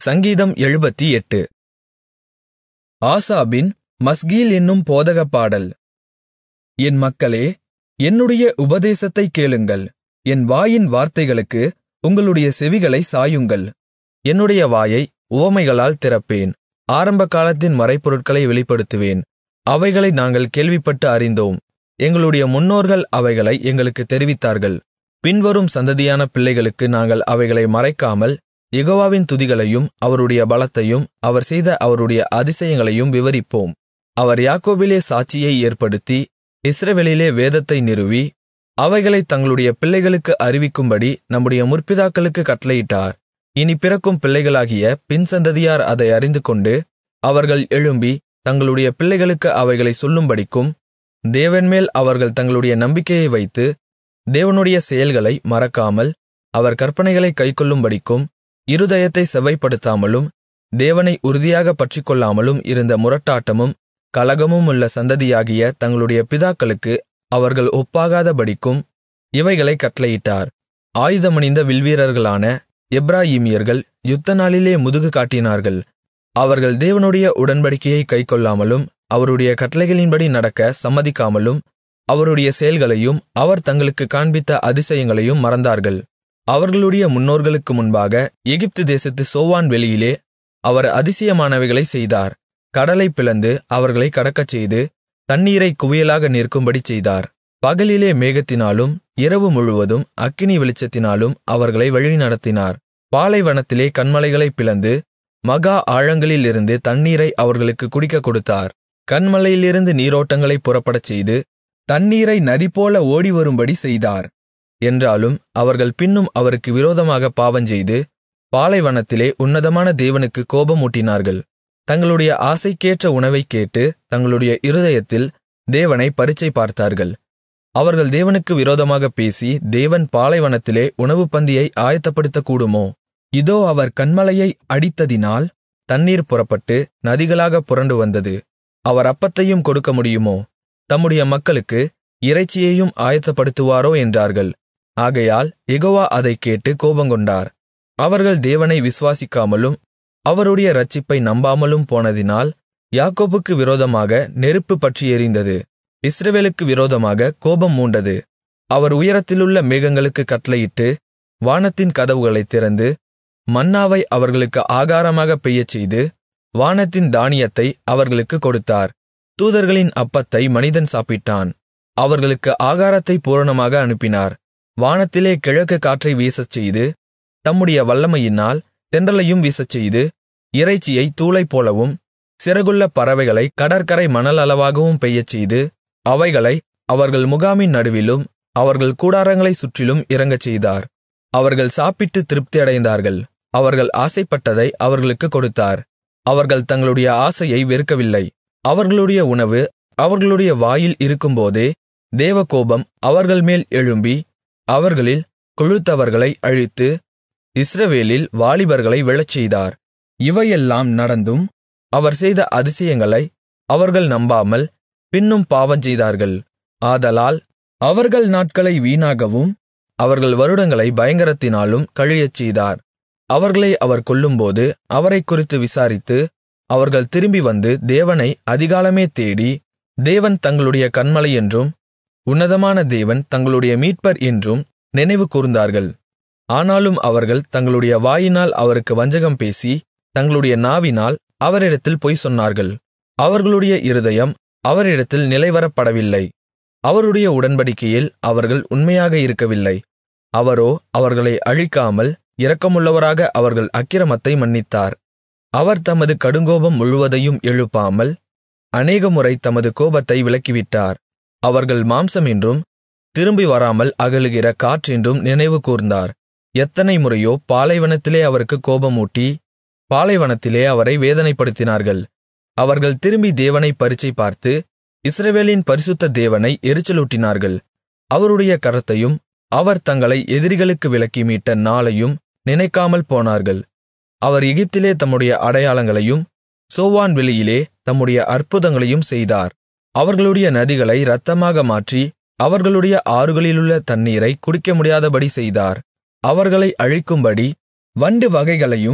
சங்கீதம் எழுபத்தெட்டு ஆசாபின் மஸ்கீல் என்னும் போதகப்பாடல் என் மக்களே என்னுடைய உபதேசத்தைக் கேளுங்கள் என் வாயின் வார்த்தைகளுக்கு உங்களுடைய செவிகளைச் சாயுங்கள் என்னுடைய வாயை உவமைகளால் திறப்பேன் ஆரம்பகாலத்தின் மறைபொருட்களை வெளிப்படுத்துவேன் அவைகளை நாங்கள் கேள்விப்பட்டு அறிந்தோம் எங்களுடைய முன்னோர்கள் அவைகளை எங்களுக்குத் தெரிவித்தார்கள் பின்வரும் சந்ததியான பிள்ளைகளுக்கு நாங்கள் அவைகளை மறைக்காமல் யெகோவாவின் துதிகளையும் அவருடைய பலத்தையும் அவர் செய்த அவருடைய அதிசயங்களையும் விவரிப்போம் அவர் யாக்கோபிலே சாட்சியை ஏற்படுத்தி இஸ்ரவேலிலே வேதத்தை நிறுவி அவைகளைத் தங்களுடைய பிள்ளைகளுக்கு அறிவிக்கும்படி நம்முடைய முற்பிதாக்களுக்குக் கட்டளையிட்டார் இனி பிறக்கும் பிள்ளைகளாகிய பின்சந்ததியார் அதை அறிந்துகொண்டு அவர்கள் எழும்பி தங்களுடைய பிள்ளைகளுக்கு அவைகளைச் சொல்லும்படிக்கும் தேவன்மேல் அவர்கள் தங்களுடைய நம்பிக்கையை வைத்து தேவனுடைய செயல்களை மறக்காமல் அவர் கற்பனைகளைக் கைக்கொள்ளும்படிக்கும் இருதயத்தைச் செவ்வைப்படுத்தாமலும் தேவனை உறுதியாகப் பற்றிக்கொள்ளாமலும் இருந்த முரட்டாட்டமும் கலகமுமுள்ள சந்ததியாகிய தங்களுடைய பிதாக்களுக்கு அவர்கள் ஒப்பாகாதபடிக்கும் இவைகளைக் கட்டளையிட்டார் ஆயுதமணிந்த வில்வீரர்களான எப்பிராயீமியர்கள் யுத்தநாளிலே முதுகு காட்டினார்கள் அவர்கள் தேவனுடைய உடன்படிக்கையைக் கைக்கொள்ளாமலும் அவருடைய கட்டளைகளின்படி நடக்க சம்மதிக்காமலும் அவருடைய செயல்களையும் அவர் தங்களுக்குக் காண்பித்த அதிசயங்களையும் மறந்தார்கள் அவர்களுடைய முன்னோர்களுக்கு முன்பாக எகிப்து தேசத்து சோவான் வெளியிலே அவர் அதிசயமானவைகளைச் செய்தார் கடலைப் பிளந்து அவர்களைக் கடக்கச்செய்து தண்ணீரைக் குவியலாக நிற்கும்படி செய்தார் பகலிலே மேகத்தினாலும் இரவு முழுவதும் அக்கினி வெளிச்சத்தினாலும் அவர்களை வழிநடத்தினார் பாலைவனத்திலே கன்மலைகளைப் பிளந்து மகா ஆழங்களிலிருந்து தண்ணீரை அவர்களுக்கு குடிக்கக் கொடுத்தார் கன்மலையிலிருந்து நீரோட்டங்களைப் புறப்படச் செய்து தண்ணீரை நதிபோல ஓடிவரும்படி செய்தார் என்றாலும் அவர்கள் பின்னும் அவருக்கு விரோதமாக பாவஞ்செய்து பாலைவனத்திலே உன்னதமான தேவனுக்கு கோபமூட்டினார்கள் தங்களுடைய ஆசைக்கேற்ற உணவைக் கேட்டு தங்களுடைய இருதயத்தில் தேவனை பரீட்சை பார்த்தார்கள் அவர்கள் தேவனுக்கு விரோதமாகப் பேசி தேவன் பாலைவனத்திலே உணவு பந்தியை ஆயத்தப்படுத்தக்கூடுமோ இதோ அவர் கன்மலையை அடித்ததினால் தண்ணீர் புறப்பட்டு நதிகளாகப் புரண்டு வந்தது அவர் அப்பத்தையும் கொடுக்க முடியுமோ தம்முடைய மக்களுக்கு இறைச்சியையும் ஆயத்தப்படுத்துவாரோ என்றார்கள் ஆகையால் யெகோவா அதைக் கேட்டு கோபங்கொண்டார் அவர்கள் தேவனை விசுவாசிக்காமலும் அவருடைய இரட்சிப்பை நம்பாமலும் போனதினால் யாக்கோபுக்கு விரோதமாக நெருப்பு பற்றி எரிந்தது இஸ்ரவேலுக்கு விரோதமாக கோபம் மூண்டது அவர் உயரத்திலுள்ள மேகங்களுக்குக் கட்டளையிட்டு வானத்தின் கதவுகளைத் திறந்து மன்னாவை அவர்களுக்கு ஆகாரமாகப் பெய்யச்செய்து வானத்தின் தானியத்தை அவர்களுக்குக் கொடுத்தார் தூதர்களின் அப்பத்தை மனிதன் சாப்பிட்டான் அவர்களுக்கு ஆகாரத்தை பூரணமாக அனுப்பினார் வானத்திலே கிழக்கு காற்றை வீசச்செய்து தம்முடைய வல்லமையினால் தென்றலையும் வீசச்செய்து இறைச்சியை தூளைப்போலவும் சிறகுள்ள பறவைகளை கடற்கரை மணல் அளவாகவும் பெய்யச்செய்து அவைகளை அவர்கள் முகாமின் நடுவிலும் அவர்கள் கூடாரங்களைச் சுற்றிலும் இறங்கச் செய்தார் அவர்கள் சாப்பிட்டு திருப்தியடைந்தார்கள் அவர்கள் ஆசைப்பட்டதை அவர்களுக்குக் கொடுத்தார் அவர்கள் தங்களுடைய ஆசையை வெறுக்கவில்லை அவர்களுடைய உணவு அவர்களுடைய வாயில் இருக்கும்போதே தேவகோபம் அவர்கள் மேல் எழும்பி அவர்களில் கொழுத்தவர்களை அழித்து இஸ்ரவேலில் வாலிபர்களை விழச்செய்தார் இவையெல்லாம் நடந்தும் அவர் செய்த அதிசயங்களை அவர்கள் நம்பாமல் பின்னும் பாவஞ்செய்தார்கள் ஆதலால் அவர்கள் நாட்களை வீணாகவும் அவர்கள் வருடங்களை பயங்கரத்தினாலும் கழியச் செய்தார் அவர்களை அவர் கொல்லும்போது அவரைக் குறித்து விசாரித்து அவர்கள் திரும்பி வந்து தேவனை அதிகாலமே தேடி தேவன் தங்களுடைய கன்மலை என்றும் உன்னதமான தேவன் தங்களுடைய மீட்பர் என்றும் நினைவு கூர்ந்தார்கள் ஆனாலும் அவர்கள் தங்களுடைய வாயினால் அவருக்கு வஞ்சகம் பேசி தங்களுடைய நாவினால் அவரிடத்தில் பொய் சொன்னார்கள் அவர்களுடைய இருதயம் அவரிடத்தில் நிலைவரப்படவில்லை அவருடைய உடன்படிக்கையில் அவர்கள் உண்மையாக இருக்கவில்லை அவரோ அவர்களை அழிக்காமல் இரக்கமுள்ளவராக அவர்கள் அக்கிரமத்தை மன்னித்தார் அவர் தமது கடுங்கோபம் முழுவதையும் எழுப்பாமல் அநேகமுறை தமது கோபத்தை விலக்கிவிட்டார் அவர்கள் மாம்சம் என்றும் திரும்பி வராமல் அகலுகிற காற்றென்றும் நினைவு கூர்ந்தார் எத்தனை முறையோ பாலைவனத்திலே அவருக்கு கோபமூட்டி பாலைவனத்திலே அவரை வேதனைப்படுத்தினார்கள் அவர்கள் திரும்பி தேவனை பரீட்சை பார்த்து இஸ்ரவேலின் பரிசுத்த தேவனை எரிச்சலூட்டினார்கள் அவருடைய கரத்தையும் அவர் தங்களை எதிரிகளுக்கு விலக்கி மீட்ட நாளையும் நினைக்காமல் போனார்கள் அவர் எகிப்திலே தம்முடைய அடையாளங்களையும் சோவான் வெளியிலே தம்முடைய அற்புதங்களையும் செய்தார் அவர்களுடைய நதிகளை இரத்தமாக மாற்றி அவர்களுடைய ஆறுகளிலுள்ள தண்ணீரை குடிக்க முடியாதபடி செய்தார் அவர்களை அழிக்கும்படி வண்டு வகைகளையும்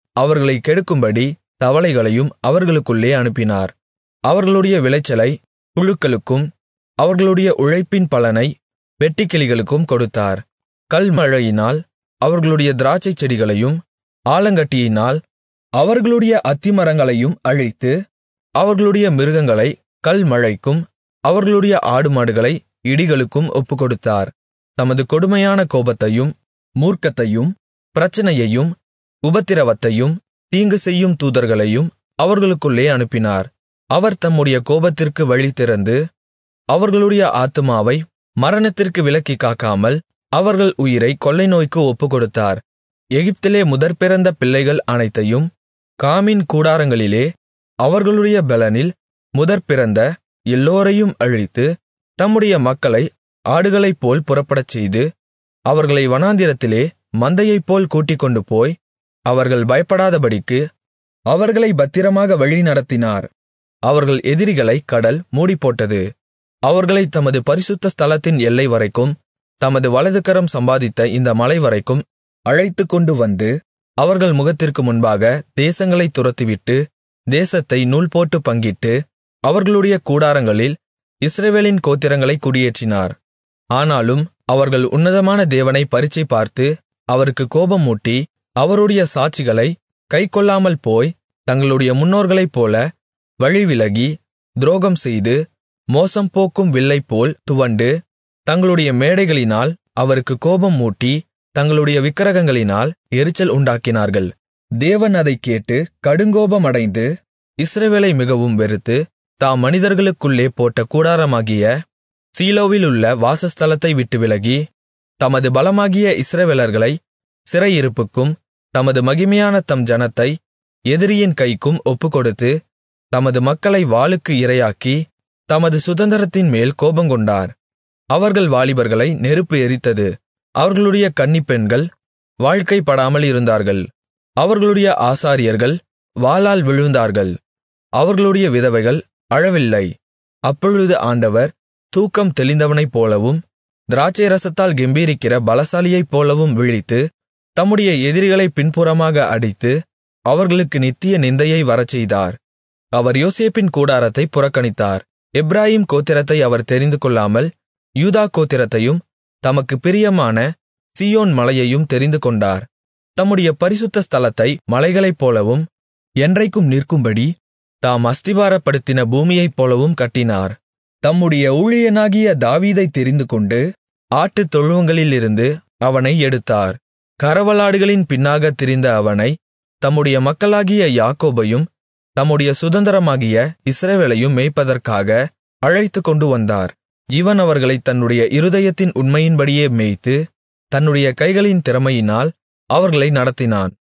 அவர்களைக் கெடுக்கும்படி தவளைகளையும் அவர்களுக்குள்ளே அனுப்பினார் அவர்களுடைய விளைச்சலை புழுக்களுக்கும் அவர்களுடைய உழைப்பின் பலனை வெட்டுக்கிளிகளுக்கும் கொடுத்தார் கல்மழையினால் அவர்களுடைய திராட்சைச் செடிகளையும் ஆலங்கட்டியினால் அவர்களுடைய அத்திமரங்களையும் அழித்து அவர்களுடைய மிருகங்களை கல்மழைக்கும் அவர்களுடைய ஆடுமாடுகளை இடிகளுக்கும் ஒப்புக்கொடுத்தார் தமது கொடுமையான கோபத்தையும் மூர்க்கத்தையும் பிரச்சனையையும் உபத்திரவத்தையும் தீங்கு செய்யும் தூதர்களையும் அவர்களுக்குள்ளே அனுப்பினார் அவர் தம்முடைய கோபத்திற்கு வழி திறந்து அவர்களுடைய ஆத்துமாவை மரணத்திற்கு விலக்கிக் காக்காமல் அவர்கள் உயிரை கொள்ளை நோய்க்கு ஒப்புக்கொடுத்தார் எகிப்திலே முதற்பிறந்த பிள்ளைகள் அனைத்தையும் காமின் கூடாரங்களிலே அவர்களுடைய பெலனில் முதற்பிறந்த எல்லோரையும் அழித்து தம்முடைய மக்களை ஆடுகளைப்போல் புறப்படச்செய்து அவர்களை வனாந்திரத்திலே மந்தையைப்போல் கூட்டிக்கொண்டு போய் அவர்கள் பயப்படாதபடிக்கு அவர்களை பத்திரமாக வழிநடத்தினார் அவர்கள் எதிரிகளை கடல் மூடிப்போட்டது அவர்களை தமது பரிசுத்த ஸ்தலத்தின் எல்லை வரைக்கும் தமது வலதுகரம் சம்பாதித்த இந்த மலை வரைக்கும் அழைத்துக்கொண்டு வந்து அவர்கள் முகத்திற்கு முன்பாக தேசங்களைத் துரத்திவிட்டு தேசத்தை நூல் போட்டு பங்கிட்டு அவர்களுடைய கூடாரங்களில் இஸ்ரவேலின் கோத்திரங்களை குடியேற்றினார் ஆனாலும் அவர்கள் உன்னதமான தேவனை பரீட்சை பார்த்து அவருக்கு கோபம் மூட்டி அவருடைய சாட்சிகளை கைக்கொள்ளாமல் போய் தங்களுடைய முன்னோர்களைப் போல வழிவிலகி துரோகம் செய்து மோசம் போக்கும் வில்லைப்போல் துவண்டு தங்களுடைய மேடைகளினால் அவருக்கு கோபம் மூட்டி தங்களுடைய விக்கிரகங்களினால் எரிச்சல் உண்டாக்கினார்கள் தேவன் அதைக் கேட்டு கடுங்கோபமடைந்து இஸ்ரவேலை மிகவும் வெறுத்து தாம் மனிதர்களுக்குள்ளே போட்ட கூடாரமாகிய சீலோவிலுள்ள வாசஸ்தலத்தை விட்டு விலகி தமது பலமாகிய இஸ்ரவேலர்களை சிறையிருப்புக்கும் தமது மகிமையான தம் ஜனத்தை எதிரியின் கைக்கும் ஒப்புக்கொடுத்து தமது மக்களை வாளுக்கு இரையாக்கி தமது சுதந்திரத்தின் மேல் கோபங்கொண்டார் அவர்கள் வாலிபர்களை நெருப்பு எரித்தது அவர்களுடைய கன்னிப்பெண்கள் வாழ்க்கைப்படாமல் இருந்தார்கள் அவர்களுடைய ஆசாரியர்கள் வாளால் விழுந்தார்கள் அவர்களுடைய விதவைகள் அழவில்லை அப்பொழுது ஆண்டவர் தூக்கம் தெளிந்தவனைப் போலவும் திராட்சை ரசத்தால் கெம்பீரிக்கிற பலசாலியைப் போலவும் விழித்து தம்முடைய எதிரிகளை பின்புறமாக அடித்து அவர்களுக்கு நித்திய நிந்தையை வரச்செய்தார் அவர் யோசேப்பின் கூடாரத்தை புறக்கணித்தார் எப்ராயீம் கோத்திரத்தை அவர் தெரிந்துகொள்ளாமல் யூதா கோத்திரத்தையும் தமக்கு பிரியமான சீயோன் மலையையும் தெரிந்துகொண்டார் தம்முடைய பரிசுத்த ஸ்தலத்தை மலைகளைப் போலவும் என்றைக்கும் நிற்கும்படி தாம் அஸ்திபாரப்படுத்தின பூமியைப் போலவும் கட்டினார் தம்முடைய ஊழியனாகிய தாவீதைத் தெரிந்துகொண்டு ஆட்டுத் தொழுவங்களிலிருந்து அவனை எடுத்தார் கரவலாடுகளின் பின்னாகத் திரிந்த அவனை தம்முடைய மக்களாகிய யாக்கோபையும் தம்முடைய சுதந்திரமாகிய இஸ்ரவேலையும் மேய்ப்பதற்காக அழைத்துக்கொண்டு வந்தார் இவன் அவர்களைத் தன்னுடைய இருதயத்தின் உண்மையின்படியே மேய்த்து தன்னுடைய கைகளின் திறமையினால் அவர்களை நடத்தினான்